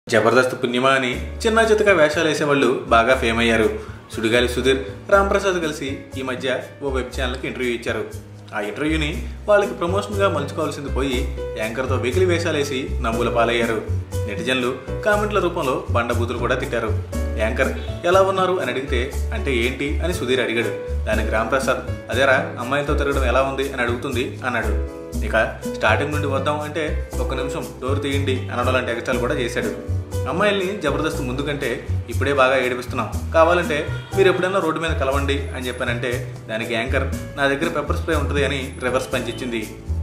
జబర్దస్త్ పుణ్యమా అని చిన్న చితక వేషాలు వేసేవాళ్ళు బాగా ఫేమ్ అయ్యారు సుడిగాలి సుధీర్ రాంప్రసాద్ కలిసి ఈ మధ్య ఓ వెబ్ ఛానల్కి ఇంటర్వ్యూ ఇచ్చారు ఆ ఇంటర్వ్యూని వాళ్ళకి ప్రమోషన్గా మలుచుకోవాల్సింది పోయి యాంకర్తో వెకిలి వేషాలేసి నవ్వుల పాలయ్యారు నెటిజన్లు కామెంట్ల రూపంలో బండబూతులు కూడా తిట్టారు యాంకర్ ఎలా ఉన్నారు అని అడిగితే అంటే ఏంటి అని సుధీర్ అడిగాడు దానికి రాంప్రసాద్ అదేరా అమ్మాయిలతో తిరగడం ఎలా ఉంది అని అడుగుతుంది అన్నాడు ఇక స్టార్టింగ్ నుండి వద్దాం అంటే ఒక్క నిమిషం డోర్ తీయండి అనడం లాంటి ఎగస్ట్రాలు కూడా చేశాడు అమ్మాయిల్ని జబర్దస్త్ ముందు కంటే ఇప్పుడే బాగా ఏడిపిస్తున్నాం కావాలంటే మీరు ఎప్పుడైనా రోడ్డు మీద కలవండి అని చెప్పానంటే దానికి యాంకర్ నా దగ్గర పెప్పర్ స్ప్రే ఉంటుంది అని రివర్స్ పంచిచ్చింది